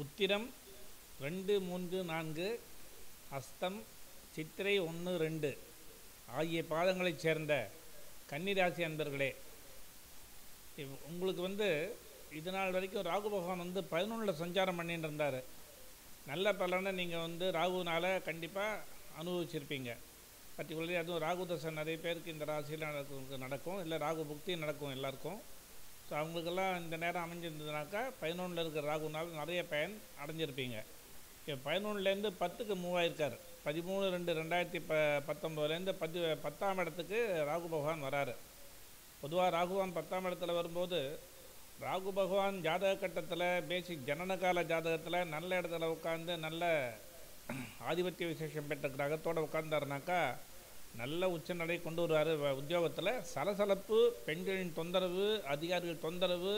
உத்திரம் ரெண்டு மூன்று நான்கு அஸ்தம் சித்திரை ஒன்று ரெண்டு ஆகிய பாதங்களைச் சேர்ந்த கன்னிராசி அன்பர்களே இவ்- உங்களுக்கு வந்து இது நாள் வரைக்கும் ராகு பகவான் வந்து பதினொன்றில் சஞ்சாரம் பண்ணிட்டு இருந்தார் நல்ல பலனை நீங்கள் வந்து ராகுனால கண்டிப்பாக அனுபவிச்சிருப்பீங்க பர்டிகுலர்லி அதுவும் ராகு தசை நிறைய பேருக்கு இந்த ராசியில் நடக்கும் நடக்கும் இல்லை ராகு புக்தி நடக்கும் எல்லாருக்கும் ஸோ அவங்களுக்கெல்லாம் இந்த நேரம் அமைஞ்சிருந்ததுனாக்கா பதினொன்றில் இருக்கிற ராகுனால் நிறைய பயன் அடைஞ்சிருப்பீங்க இப்போ பதினொன்றுலேருந்து பத்துக்கு மூவ் ஆயிருக்கார் பதிமூணு ரெண்டு ரெண்டாயிரத்தி ப பத்தொம்போதுலேருந்து பத்து பத்தாம் இடத்துக்கு ராகு பகவான் வராரு பொதுவாக ராகுவான் பத்தாம் இடத்துல வரும்போது ராகு பகவான் ஜாதக கட்டத்தில் பேசிக் ஜனனகால ஜாதகத்தில் நல்ல இடத்துல உட்காந்து நல்ல ஆதிபத்திய விசேஷம் பெற்ற கிரகத்தோடு உட்கார்ந்தாருனாக்கா நல்ல உச்சநடை கொண்டு வருவார் உத்தியோகத்தில் சலசலப்பு பெண்களின் தொந்தரவு அதிகாரிகள் தொந்தரவு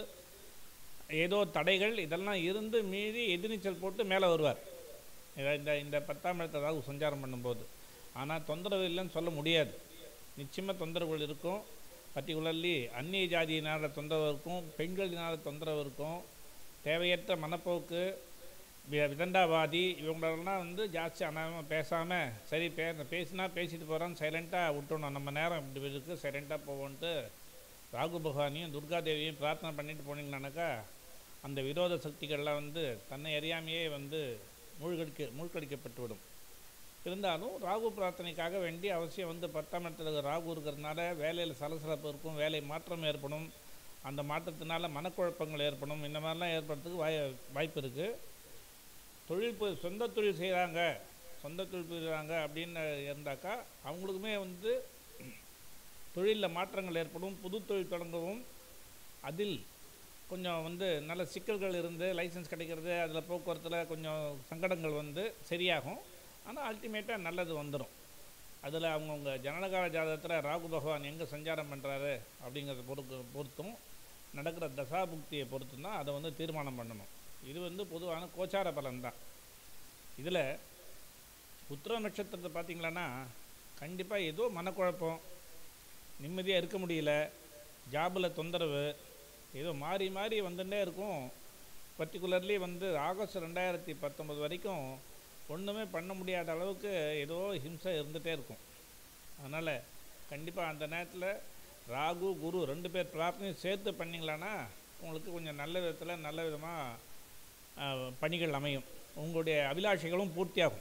ஏதோ தடைகள் இதெல்லாம் இருந்து மீறி எதிர்நீச்சல் போட்டு மேலே வருவார் இத- இந்த இந்த பத்தாம் இடத்துல ராகு சஞ்சாரம் பண்ணும்போது ஆனால் தொந்தரவு இல்லைன்னு சொல்ல முடியாது நிச்சயமாக தொந்தரவுகள் இருக்கும் பர்டிகுலர்லி அந்நிய ஜாதியினால் தொந்தரவு இருக்கும் பெண்களினால் தொந்தரவு இருக்கும் தேவையற்ற மனப்போக்கு வி- விதண்டாவாதி இவங்களெல்லாம் வந்து ஜாஸ்தி அனாமல் பேசாமல் சரி பே பேசினா பேசிட்டு போகிறோம் சைலண்ட்டாக விட்டுணும் நம்ம நேரம் இப்படி இருக்குது சைலண்ட்டாக போவோன்ட்டு ராகு பகவானையும் துர்கா தேவியையும் பிரார்த்தனை பண்ணிட்டு போனீங்கன்னாக்கா அந்த விரோத சக்திகள்லாம் வந்து தன்னை அறியாமையே வந்து மூழ்கடிக்க மூழ்கடிக்கப்பட்டு விடும் இருந்தாலும் ராகு பிரார்த்தனைக்காக வேண்டி அவசியம் வந்து பத்தாம் இடத்துல இருக்கிற ராகு இருக்கிறதுனால வேலையில் சலசலப்பு இருக்கும் வேலை மாற்றம் ஏற்படும் அந்த மாற்றத்தினால மனக்குழப்பங்கள் ஏற்படும் இந்த மாதிரிலாம் ஏற்படுறதுக்கு வாய் வாய்ப்பு இருக்குது தொழில் பு- சொந்த தொழில் செய்கிறாங்க சொந்த தொழில் செய்கிறாங்க அப்படின்னு இருந்தாக்கா அவங்களுக்குமே வந்து தொழிலில் மாற்றங்கள் ஏற்படும் புது தொழில் தொடங்கவும் அதில் கொஞ்சம் வந்து நல்ல சிக்கல்கள் இருந்து லைசன்ஸ் கிடைக்கிறது அதில் போக்குவரத்தில் கொஞ்சம் சங்கடங்கள் வந்து சரியாகும் ஆனால் அல்டிமேட்டாக நல்லது வந்துடும் அதில் அவங்கவுங்க ஜனனகால ஜாதகத்தில் ராகு பகவான் எங்கே சஞ்சாரம் பண்ணுறாரு அப்படிங்கிறத பொறுத்து பொறுத்தும் நடக்கிற தசாபுக்தியை பொறுத்தும் தான் அதை வந்து தீர்மானம் பண்ணணும் இது வந்து பொதுவான கோச்சார பலன் தான் இதில் உத்திர நட்சத்திரத்தை பார்த்தீங்களன்னா கண்டிப்பாக ஏதோ மனக்குழப்பம் நிம்மதியாக இருக்க முடியல ஜாபில் தொந்தரவு ஏதோ மாறி மாறி வந்துட்டே இருக்கும் பர்டிகுலர்லி வந்து ஆகஸ்ட் ரெண்டாயிரத்தி பத்தொம்பது வரைக்கும் ஒன்றுமே பண்ண முடியாத அளவுக்கு ஏதோ ஹிம்சை இருந்துகிட்டே இருக்கும் அதனால் கண்டிப்பாக அந்த நேரத்தில் ராகு குரு ரெண்டு பேர் பிரார்த்தனையும் சேர்த்து பண்ணிங்களான்னா உங்களுக்கு கொஞ்சம் நல்ல விதத்தில் நல்ல விதமாக பணிகள் அமையும் உங்களுடைய அபிலாஷைகளும் பூர்த்தியாகும்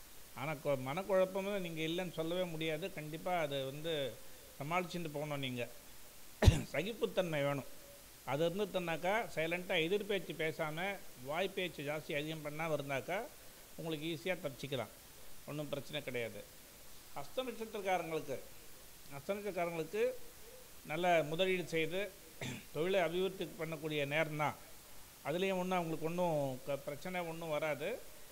ஆனால் மனக்குழப்பமும் நீங்கள் இல்லைன்னு சொல்லவே முடியாது கண்டிப்பாக அது வந்து சமாளிச்சுட்டு போகணும் நீங்கள் சகிப்புத்தன்மை வேணும் அது இருந்துட்டுனாக்கா சைலண்ட்டாக எதிர்பேச்சு பேசாமல் வாய் பேச்சு ஜாஸ்தி அதிகம் பண்ணாமல் இருந்தாக்கா உங்களுக்கு ஈஸியாக தப்பிச்சிக்கலாம் ஒன்றும் பிரச்சனை கிடையாது அஸ்த நட்சத்திரக்காரங்களுக்கு அஸ்த நட்சத்திரக்காரங்களுக்கு நல்ல முதலீடு செய்து தொழிலை அபிவிருத்தி பண்ணக்கூடிய நேரம் தான் அதுலேயும் ஒன்றும் அவங்களுக்கு ஒன்றும் க பிரச்சனை ஒன்றும் வராது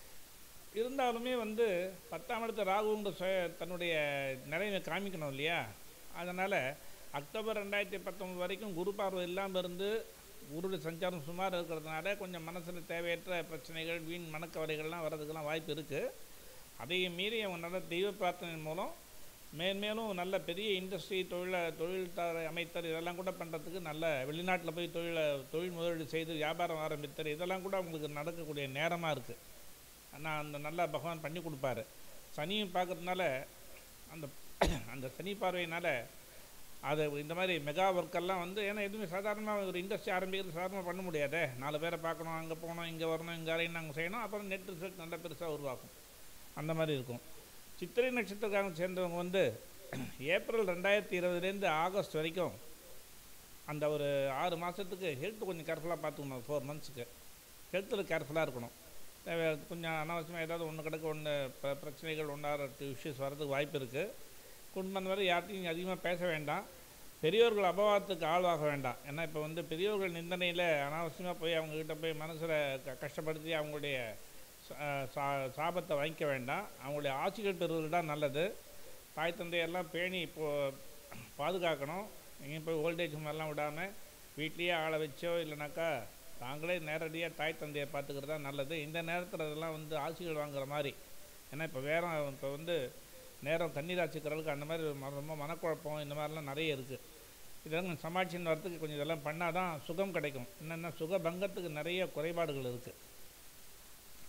இருந்தாலுமே வந்து பத்தாம் இடத்து ராகுங்கிற சுய தன்னுடைய நிலைமை காமிக்கணும் இல்லையா அதனால் அக்டோபர் ரெண்டாயிரத்தி பத்தொம்பது வரைக்கும் குரு பார்வை இல்லாமல் இருந்து குருடைய சஞ்சாரம் சுமார் இருக்கிறதுனால கொஞ்சம் மனசில் தேவையற்ற பிரச்சனைகள் வீண் மனக்கவலைகள்லாம் வர்றதுக்கெல்லாம் வாய்ப்பு இருக்குது அதையும் மீறி அவங்க நல்ல தெய்வ பிரார்த்தனை மூலம் மேன்மேலும் நல்ல பெரிய இண்டஸ்ட்ரி தொழில தொழில் த அமைத்தல் இதெல்லாம் கூட பண்ணுறதுக்கு நல்ல வெளிநாட்டில் போய் தொழிலை தொழில் முதலீடு செய்து வியாபாரம் ஆரம்பித்தல் இதெல்லாம் கூட அவங்களுக்கு நடக்கக்கூடிய நேரமாக இருக்குது ஆனால் அந்த நல்லா பகவான் பண்ணி கொடுப்பாரு சனியும் பார்க்கறதுனால அந்த அந்த சனி பார்வையினால் அது இந்த மாதிரி மெகா ஒர்க்கெல்லாம் வந்து ஏன்னா எதுவுமே சாதாரணமாக ஒரு இண்டஸ்ட்ரி ஆரம்பிக்கிறது சாதாரணமாக பண்ண முடியாதே நாலு பேரை பார்க்கணும் அங்கே போகணும் இங்கே வரணும் இங்கே அரையும் நாங்கள் செய்யணும் அப்புறம் நெட் ரிசல்ட் நல்லா பெருசாக உருவாக்கும் அந்த மாதிரி இருக்கும் சித்திரை நட்சத்திரக்காரங்க சேர்ந்தவங்க வந்து ஏப்ரல் ரெண்டாயிரத்தி இருபதுலேருந்து ஆகஸ்ட் வரைக்கும் அந்த ஒரு ஆறு மாதத்துக்கு ஹெல்த் கொஞ்சம் கேர்ஃபுல்லாக பார்த்துக்கணும் ஃபோர் மந்த்ஸுக்கு ஹெல்த்தில் கேர்ஃபுல்லாக இருக்கணும் தேவை கொஞ்சம் அனாவசியமாக ஏதாவது ஒன்று கிடக்க ஒன்று ப பிரச்சனைகள் ஒன்றார இஷ்யூஸ் வர்றதுக்கு வாய்ப்பு இருக்குது குடும்பம் வரை யார்ட்டையும் அதிகமாக பேச வேண்டாம் பெரியோர்கள் அபவாதத்துக்கு ஆளாக வேண்டாம் ஏன்னா இப்போ வந்து பெரியோர்கள் நிந்தனையில் அனாவசியமாக போய் அவங்கக்கிட்ட போய் மனசில் க கஷ்டப்படுத்தி அவங்களுடைய சா- சா- சாபத்தை வாங்கிக்க வேண்டாம் அவங்களுடைய ஆட்சிகள் பெறுவது தான் நல்லது தாய் தந்தையெல்லாம் பேணி இப்போது பாதுகாக்கணும் எங்கேயும் போய் ஓல்டேஜ் மாதிரிலாம் விடாமல் வீட்லேயே ஆளை வச்சோ இல்லைனாக்கா தாங்களே நேரடியாக தாய் தந்தையை பார்த்துக்கிறது தான் நல்லது இந்த நேரத்தில் அதெல்லாம் வந்து ஆட்சிகள் வாங்குற மாதிரி ஏன்னா இப்போ வேற இப்போ வந்து நேரம் கண்ணீராட்சிக்கிறவளுக்கு அந்த மாதிரி ம- ரொம்ப மனக்குழப்பம் இந்த மாதிரிலாம் நிறைய இருக்குது இதெல்லாம் கொஞ்சம் சமாளிச்சுன்னு வரத்துக்கு கொஞ்சம் இதெல்லாம் பண்ணால் தான் சுகம் கிடைக்கும் என்னென்னா சுகபங்கத்துக்கு நிறைய குறைபாடுகள் இருக்குது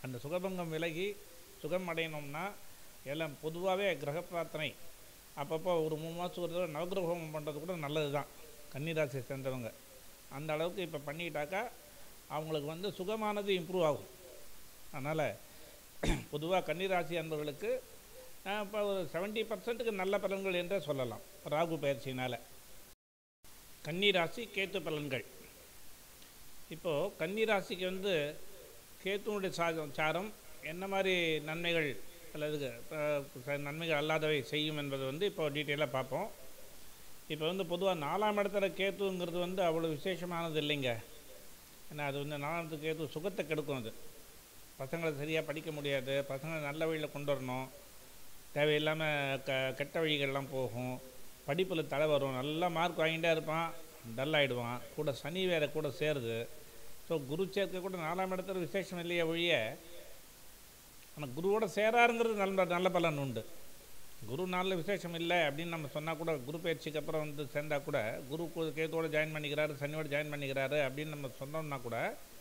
அந்த சுகபங்கம் விலகி சுகம் அடையணும்னா எல்லாம் பொதுவாகவே கிரக பிரார்த்தனை அப்பப்போ ஒரு மூணு மாதத்துக்கு ஒரு தடவை நவகிரக ஹோமம் பண்ணுறது கூட நல்லது தான் கன்னிராசியை சேர்ந்தவங்க அந்த அளவுக்கு இப்போ பண்ணிட்டாக்கா அவங்களுக்கு வந்து சுகமானது இம்ப்ரூவ் ஆகும் அதனால் பொதுவாக கன்னிராசி அன்பர்களுக்கு இப்போ ஒரு செவன்ட்டி பர்சன்ட்டுக்கு நல்ல பலன்கள் என்றே சொல்லலாம் ராகு பயிற்சினால் கன்னிராசி கேத்து பலன்கள் இப்போது கன்னிராசிக்கு வந்து கேத்துனுடைய சாரம் சாரம் என்ன மாதிரி நன்மைகள் அல்லது அஹ், நன்மைகள் அல்லாதவை செய்யும் என்பது வந்து இப்போ டீட்டெயிலாக பார்ப்போம் இப்போ வந்து பொதுவாக நாலாம் இடத்துல கேத்துங்கிறது வந்து அவ்வளோ விசேஷமானது இல்லைங்க ஏன்னா அது வந்து நாலாமத்து கேத்து சுகத்தை கெடுக்கும் அது பசங்களை சரியாக படிக்க முடியாது பசங்களை நல்ல வழியில் கொண்டு வரணும் தேவையில்லாமல் க கெட்ட வழிகள்லாம் போகும் படிப்பில் தடை வரும் நல்லா மார்க் வாங்கிட்டே இருப்பான் டல் ஆகிடுவான் கூட சனி வேறு கூட சேருது ஸோ குரு சேர்க்க கூட நாலாம் இடத்துல விசேஷம் இல்லையே ஒழிய ஆனால் குருவோட சேராருங்கிறது நல்ல நல்ல பலன் உண்டு குரு நாளில் விசேஷம் இல்லை அப்படின்னு நம்ம சொன்னால் கூட குரு பயிற்சிக்கு அப்புறம் வந்து சேர்ந்தா கூட குரு கு- கேத்துவோட ஜாயின் பண்ணிக்கிறாரு சனியோட ஜாயின் பண்ணிக்கிறாரு அப்படின்னு நம்ம சொன்னோம்னா கூட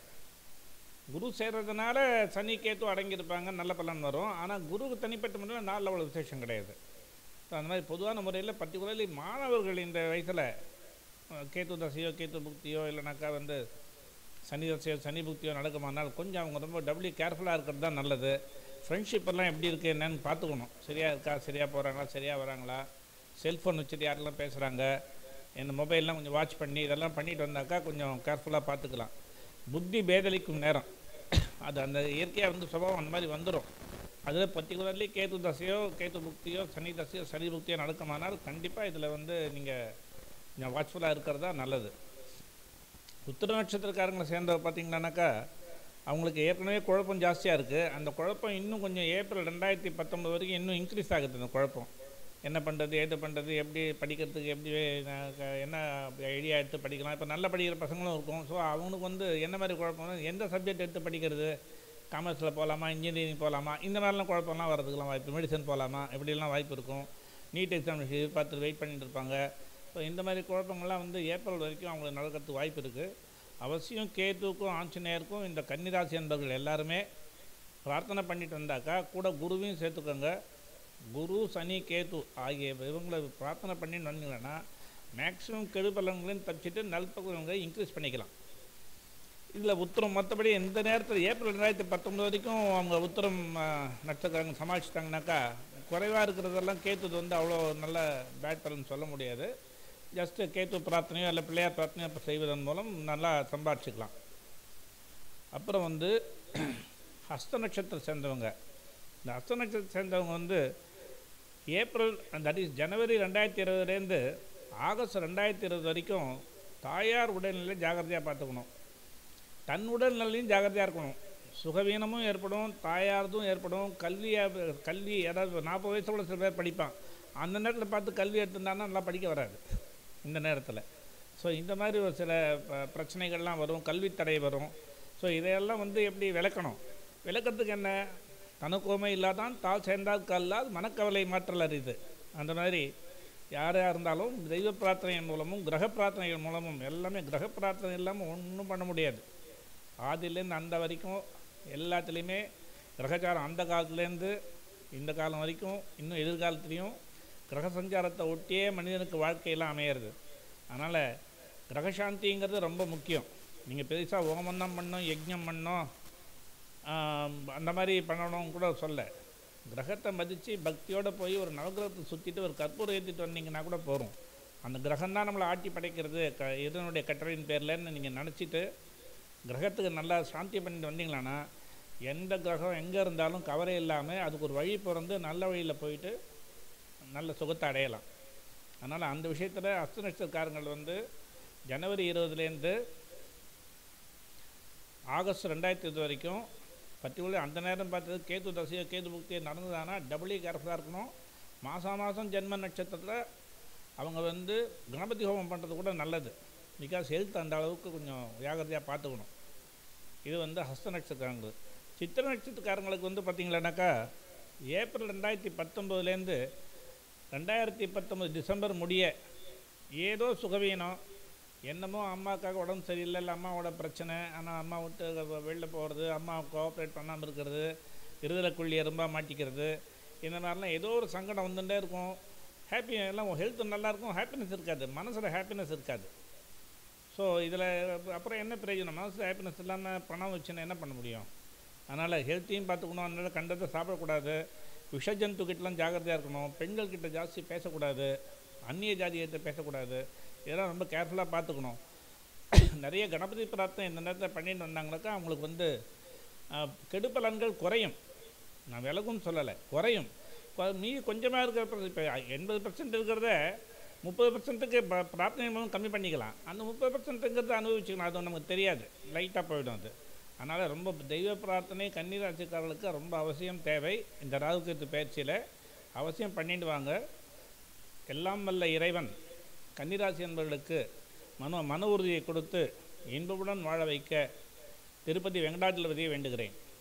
குரு சேர்றதுனால சனி கேத்து அடங்கியிருப்பாங்க நல்ல பலன் வரும் ஆனால் குருக்கு தனிப்பட்ட முறையில் நாளில் அவ்வளோ விசேஷம் கிடையாது ஸோ அந்த மாதிரி பொதுவான முறையில் பர்டிகுலர்லி மாணவர்கள் இந்த வயசில் கேத்து தசையோ கேத்து புக்தியோ இல்லைனாக்கா வந்து சனி தசையோ சனி புக்தியோ நடக்குமானால் கொஞ்சம் அவங்க ரொம்ப டபுள்யூ கேர்ஃபுல்லாக இருக்கிறது தான் நல்லது ஃப்ரெண்ட்ஷிப் எல்லாம் எப்படி இருக்குது என்னன்னு பார்த்துக்கணும் சரியாக இருக்கா சரியாக போகிறாங்களா சரியாக வராங்களா செல்ஃபோன் வச்சுட்டு யாரெல்லாம் பேசுகிறாங்க இந்த மொபைல்லாம் கொஞ்சம் வாட்ச் பண்ணி இதெல்லாம் பண்ணிட்டு வந்தாக்கா கொஞ்சம் கேர்ஃபுல்லாக பார்த்துக்கலாம் புத்தி பேதலிக்கும் நேரம் அது அந்த இயற்கையாக வந்து சுபாவம் அந்த மாதிரி வந்துடும் அதில் பர்டிகுலர்லி கேத்து தசையோ கேத்து புக்தியோ சனி தசையோ சனி புக்தியோ நடக்குமானால் கண்டிப்பாக இதில் வந்து நீங்கள் கொஞ்சம் வாட்ச்ஃபுல்லாக இருக்கிறதா நல்லது உத்திர நட்சத்திரக்காரங்களை சேர்ந்த பார்த்தீங்கன்னாக்கா அவங்களுக்கு ஏற்கனவே குழப்பம் ஜாஸ்தியாக இருக்குது அந்த குழப்பம் இன்னும் கொஞ்சம் ஏப்ரல் ரெண்டாயிரத்தி பத்தொம்பது வரைக்கும் இன்னும் இன்க்ரீஸ் ஆகுது அந்த குழப்பம் என்ன பண்ணுறது ஏது பண்ணுறது எப்படி படிக்கிறதுக்கு எப்படி நான் க- என்ன ஐடியா எடுத்து படிக்கலாம் இப்போ நல்லா படிக்கிற பசங்களும் இருக்கும் ஸோ அவனுக்கு வந்து என்ன மாதிரி குழப்பம்னா எந்த சப்ஜெக்ட் எடுத்து படிக்கிறது காமர்ஸில் போகலாமா இன்ஜினியரிங் போகலாமா இந்த மாதிரிலாம் குழப்பம்லாம் வரதுக்கெல்லாம் வாய்ப்பு மெடிசன் போகலாமா இப்படிலாம் வாய்ப்பு இருக்கும் நீட் எக்ஸாமினேஷன் எதிர்பார்த்து வெயிட் பண்ணிட்டு இருப்பாங்க ஸோ இந்த மாதிரி குழப்பங்கள்லாம் வந்து ஏப்ரல் வரைக்கும் அவங்களுக்கு நடக்கிறதுக்கு வாய்ப்பு இருக்குது அவசியம் கேத்துக்கும் ஆஞ்சநேயருக்கும் இந்த கன்னிராசி என்பவர்கள் எல்லாருமே பிரார்த்தனை பண்ணிட்டு வந்தாக்கா கூட குருவையும் சேர்த்துக்கோங்க குரு சனி கேத்து ஆகிய இவங்களை பிரார்த்தனை பண்ணிட்டு வந்தீங்கன்னா மேக்ஸிமம் கெடு பலன்களையும் தப்பிச்சிட்டு நல்பகுதிகளை இன்க்ரீஸ் பண்ணிக்கலாம் இதில் உத்தரம் மற்றபடி எந்த நேரத்தில் ஏப்ரல் ரெண்டாயிரத்தி பத்தொம்பது வரைக்கும் அவங்க உத்தரம் ஆ, நட்சத்திரங்க சமாளிச்சிட்டாங்கனாக்கா குறைவாக இருக்கிறதெல்லாம் கேத்துது வந்து அவ்வளோ நல்ல பேட் பலன் சொல்ல முடியாது ஜஸ்ட்டு கேத்து பிரார்த்தனையோ இல்லை பிள்ளையார் பிரார்த்தனையோ அப்போ செய்வதன் மூலம் நல்லா சம்பாதிச்சுக்கலாம் அப்புறம் வந்து ஹஸ்த நட்சத்திரம் சேர்ந்தவங்க இந்த ஹஸ்த நட்சத்திரம் சேர்ந்தவங்க வந்து ஏப்ரல் தட் இஸ் ஜனவரி ரெண்டாயிரத்தி இருபதுலேருந்து ஆகஸ்ட் ரெண்டாயிரத்தி இருபது வரைக்கும் தாயார் உடல்நிலை ஜாகிரதையாக பார்த்துக்கணும் தன் உடல்நிலையும் ஜாகிரதையாக இருக்கணும் சுகவீனமும் ஏற்படும் தாயார்தும் ஏற்படும் கல்வியாக கல்வி அதாவது நாற்பது வயசுல கூட சில பேர் படிப்பான் அந்த நேரத்தில் பார்த்து கல்வி எடுத்துட்டான்னா நல்லா படிக்க வராது இந்த நேரத்தில் ஸோ இந்த மாதிரி ஒரு சில ப- பிரச்சனைகள்லாம் வரும் கல்வி தடை வரும் ஸோ இதையெல்லாம் வந்து எப்படி விளக்கணும் விளக்கத்துக்கு என்ன தனக்கோமை இல்லாதான் தாள் சேர்ந்தால் கல்லால் மனக்கவலை மாற்றல் அறிது அந்த மாதிரி யாராக இருந்தாலும் தெய்வ பிரார்த்தனையின் மூலமும் கிரக பிரார்த்தனைகள் மூலமும் எல்லாமே கிரக பிரார்த்தனை இல்லாமல் ஒன்றும் பண்ண முடியாது ஆதியிலேருந்து அந்த வரைக்கும் எல்லாத்துலேயுமே கிரகச்சாரம் அந்த காலத்துலேருந்து இந்த காலம் வரைக்கும் இன்னும் எதிர்காலத்துலேயும் கிரக சஞ்சாரத்தை ஒட்டியே மனிதனுக்கு வாழ்க்கையெல்லாம் அமையிறது அதனால் கிரகசாந்திங்கிறது ரொம்ப முக்கியம் நீங்கள் பெருசாக ஓமம் தான் பண்ணணும் யஜ்ஞம் பண்ணணும் ஆம், அந்த மாதிரி பண்ணணும் கூட சொல்ல கிரகத்தை மதித்து பக்தியோடு போய் ஒரு நவகிரகத்தை சுற்றிட்டு ஒரு கற்பூரம் ஏற்றிட்டு வந்தீங்கன்னா கூட போகிறோம் அந்த கிரகம் தான் நம்மளை ஆட்டி படைக்கிறது க இதனுடைய கட்டளையின் பேர்லன்னு நீங்கள் நினச்சிட்டு கிரகத்துக்கு நல்லா சாந்தி பண்ணிட்டு வந்தீங்களான்னா எந்த கிரகம் எங்கே இருந்தாலும் கவலை இல்லாமல் அதுக்கு ஒரு வழி பிறந்து நல்ல வழியில் போயிட்டு நல்ல சுகத்தை அடையலாம் அதனால் அந்த விஷயத்தில் அஸ்த நட்சத்திரக்காரங்கள் வந்து ஜனவரி இருபதுலேருந்து ஆகஸ்ட் ரெண்டாயிரத்தி இருபது வரைக்கும் பர்டிகுலர் அந்த நேரம் பார்த்தது கேது தசையோ கேது புக்தியோ நடந்ததானா டபுள்யூ கேர்ஃபுல்லாக இருக்கணும் மாதம் மாதம் ஜென்ம நட்சத்திரத்தில் அவங்க வந்து கணபதி ஹோமம் பண்ணுறது கூட நல்லது பிகாஸ் ஹெல்த் அந்த அளவுக்கு கொஞ்சம் ஜாகிரதையாக பார்த்துக்கணும் இது வந்து ஹஸ்த நட்சத்திரங்கள் சித்திர நட்சத்திரக்காரங்களுக்கு வந்து பார்த்தீங்களானாக்கா ஏப்ரல் ரெண்டாயிரத்தி பத்தொம்போதுலேருந்து ரெண்டாயிரத்தி பத்தொம்பது டிசம்பர் முடிய ஏதோ சுகவீனம் என்னமோ அம்மாவுக்காக உடம்பு சரியில்லை இல்லை அம்மாவோட பிரச்சனை ஆனால் அம்மா விட்டு வெளில போகிறது அம்மா கோஆப்ரேட் பண்ணாமல் இருக்கிறது இருதலைக்குள்ளி எறும்பாக மாட்டிக்கிறது இந்த மாதிரிலாம் ஏதோ ஒரு சங்கடம் வந்துட்டே இருக்கும் ஹாப்பி எல்லாம் ஹெல்த் நல்லாயிருக்கும் ஹாப்பினஸ் இருக்காது மனசில் ஹாப்பினஸ் இருக்காது ஸோ இதில் அப்புறம் என்ன பிரயோஜனம் மனசில் ஹாப்பினஸ் இல்லாமல் பணம் வச்சுன்னு என்ன பண்ண முடியும் அதனால் ஹெல்த்தையும் பார்த்துக்கணும் அதனால் கண்டதை சாப்பிடக்கூடாது விஷஜந்துக்கிட்டலாம் ஜாக்கிரதையாக இருக்கணும் பெண்கள் கிட்ட ஜாஸ்தி பேசக்கூடாது அந்நிய ஜாதியத்தை பேசக்கூடாது இதெல்லாம் ரொம்ப கேர்ஃபுல்லாக பார்த்துக்கணும் நிறைய கணபதி பிரார்த்தனை இந்த நேரத்தில் பண்ணிட்டு வந்தாங்கனாக்கா அவங்களுக்கு வந்து அஹ், கெடுபலன்கள் குறையும் நான் விலகும் சொல்லலை குறையும் கொ- மீதி கொஞ்சமாக இருக்கிற இப்போ எண்பது பர்சன்ட் இருக்கிறத முப்பது பர்சன்ட்டுக்கு பிரார்த்தனை மூலம் கம்மி பண்ணிக்கலாம் அந்த முப்பது பர்சன்ட்டுங்கிறத அனுபவிச்சுக்கணும் அது நமக்கு தெரியாது லைட்டாக போயிடும் அது அதனால் ரொம்ப தெய்வ பிரார்த்தனை கன்னிராசிக்காரர்களுக்கு ரொம்ப அவசியம் தேவை இந்த ராகுகேத்து பயிற்சியில் அவசியம் பண்ணிட்டு வாங்க எல்லாம் வல்ல இறைவன் கன்னிராசி என்பவர்களுக்கு மன மன உறுதியை கொடுத்து இன்புடன் வாழ வைக்க திருப்பதி வெங்கடாஜலபதியை வேண்டுகிறேன்